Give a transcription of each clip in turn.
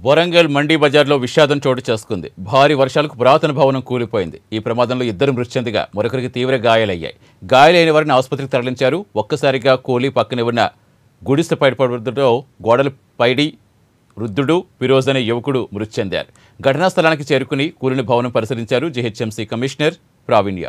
వరంగల్ మండీ బజార్లో విషాదం చోటు చేసుకుంది భారీ వర్షాలకు పురాతన భవనం కూలిపోయింది ఈ ప్రమాదంలో ఇద్దరు మృతి చెందగా మరొకరికి తీవ్ర గాయాలయ్యాయి గాయాలైన వారిని ఆసుపత్రికి తరలించారు ఒక్కసారిగా కూలి పక్కనే ఉన్న గుడిసె పడిపడుతో గోడలు పైడి వృద్ధుడు ఫిరోజ్ అనే యువకుడు మృతి చెందారు ఘటనా స్థలానికి చేరుకుని కూలిన భవనం పరిశీలించారు జీహెచ్ఎంసీ కమిషనర్ ప్రావీణ్య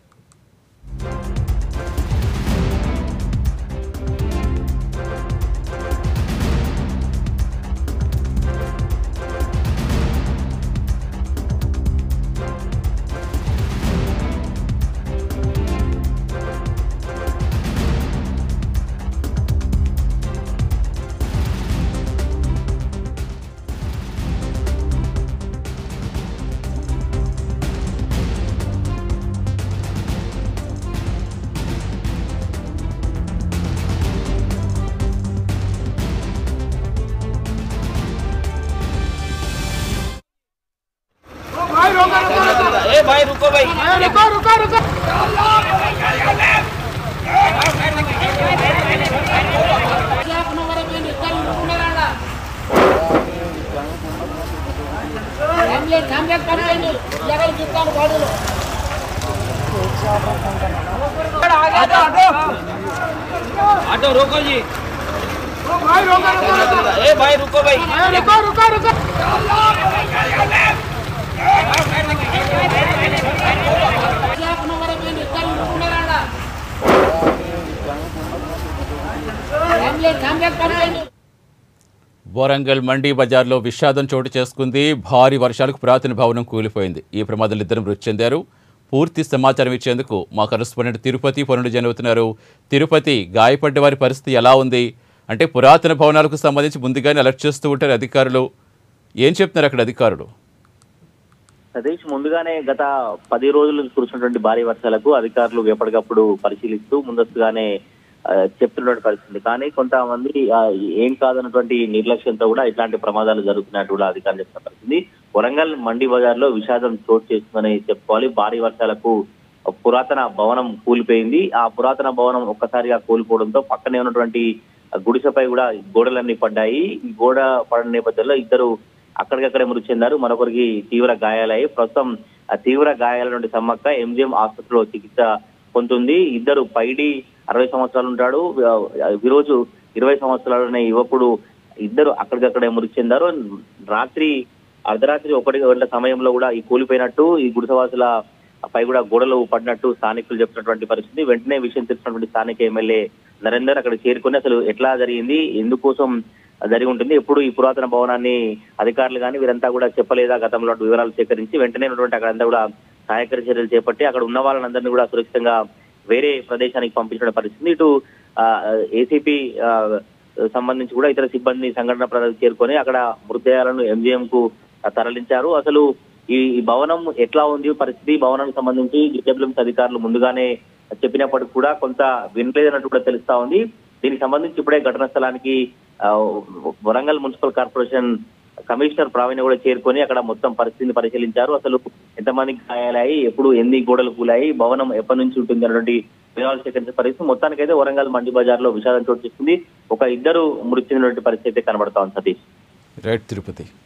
ए भाई रुको भाई रुको रुको रुको ऑटो रोको जी भाई रोको रुको ए भाई रुको भाई रुको रुको रुको వరంగల్ మండీ బజార్లో విషాదం చోటు చేసుకుంది భారీ వర్షాలకు పురాతన భవనం కూలిపోయింది ఈ ప్రమాదంలో ఇద్దరు మృతి చెందారు పూర్తి సమాచారం ఇచ్చేందుకు మా కరెస్పాండెంట్ తిరుపతి పనులు జనవుతున్నారు తిరుపతి గాయపడ్డ వారి పరిస్థితి ఎలా ఉంది అంటే పురాతన భవనాలకు సంబంధించి ముందుగానే అలర్ట్ చేస్తూ ఉంటారు అధికారులు ఏం చెప్తున్నారు అక్కడ అధికారులు సతీష్ ముందుగానే గత పది రోజుల నుంచి కురుస్తున్నటువంటి భారీ వర్షాలకు అధికారులు ఎప్పటికప్పుడు పరిశీలిస్తూ ముందస్తుగానే ఆ, చెప్తున్నటువంటి పరిస్థితి కానీ కొంతమంది ఆ, ఏం కాదన్నటువంటి నిర్లక్ష్యంతో కూడా ఇట్లాంటి ప్రమాదాలు జరుగుతున్నట్టు కూడా అధికారులు చెప్తున్న పరిస్థితి వరంగల్ మండి బజార్ లో విషాదం చోటు చేస్తుందని చెప్పుకోవాలి భారీ వర్షాలకు పురాతన భవనం కూలిపోయింది ఆ పురాతన భవనం ఒక్కసారిగా కూలిపోవడంతో పక్కనే ఉన్నటువంటి గుడిసెపై కూడా గోడలన్నీ పడ్డాయి ఈ గోడ పడిన నేపథ్యంలో ఇద్దరు అక్కడికక్కడే మృతి చెందారు మరొకరికి తీవ్ర గాయాలయ్యాయి ప్రస్తుతం ఆ తీవ్ర గాయాల నుండి సమ్మక్క ఎంజిఎం ఆసుపత్రిలో చికిత్స పొందుతుంది ఇద్దరు పైడి అరవై సంవత్సరాలు ఉంటాడు ఈ రోజు ఇరవై సంవత్సరాలనే యువకుడు ఇద్దరు అక్కడికక్కడే మృతి చెందారు రాత్రి అర్ధరాత్రి ఒకటి గంటల సమయంలో కూడా ఈ కూలిపోయినట్టు ఈ గుడిసెవాసుల పై కూడా గోడలు పడినట్టు స్థానికులు చెప్తున్నటువంటి పరిస్థితి వెంటనే విషయం తెలిసినటువంటి స్థానిక ఎమ్మెల్యే నరేందర్ అక్కడ చేరుకుని అసలు ఎట్లా జరిగింది ఎందుకోసం జరిగి ఉంటుంది ఎప్పుడు ఈ పురాతన భవనాన్ని అధికారులు కానీ వీరంతా కూడా చెప్పలేదా గతంలో అటు వివరాలు సేకరించి వెంటనే ఉన్నటువంటి అక్కడంతా కూడా సహాయక చర్యలు చేపట్టి అక్కడ ఉన్న వాళ్ళందరినీ కూడా సురక్షితంగా వేరే ప్రదేశానికి పంపించిన పరిస్థితి ఇటు ఏసీపీ సంబంధించి కూడా ఇతర సిబ్బంది సంఘటన ప్రదేశం చేరుకొని అక్కడ మృతదేహాలను ఎంజిఎం కు తరలించారు అసలు ఈ ఈ భవనం ఎట్లా ఉంది పరిస్థితి భవనానికి సంబంధించి డిడబ్ల్యూఎంస్ అధికారులు ముందుగానే చెప్పినప్పటికీ కూడా కొంత వినలేదన్నట్టు కూడా తెలుస్తా ఉంది దీనికి సంబంధించి ఇప్పుడే ఘటనా స్థలానికి ఆ, Warangal municipal corporation commissioner Praveenya కూడా చేరుకొని అక్కడ మొత్తం పరిస్థితిని పరిశీలించారు అసలు ఎంతమందికి గాయాలయ్యాయి ఎప్పుడు ఎన్ని గోడలు కూలాయి భవనం ఎప్పటి నుంచి ఉంటుంది అన్నటువంటి వివరాలు సేకరించే పరిస్థితి మొత్తానికైతే వరంగల్ మండి బజార్ లో విషాదం చోటు చేసుకుంది ఒక ఇద్దరు మృతి చెందినటువంటి పరిస్థితి అయితే కనబడతా ఉంది సతీష్ రైట్ తిరుపతి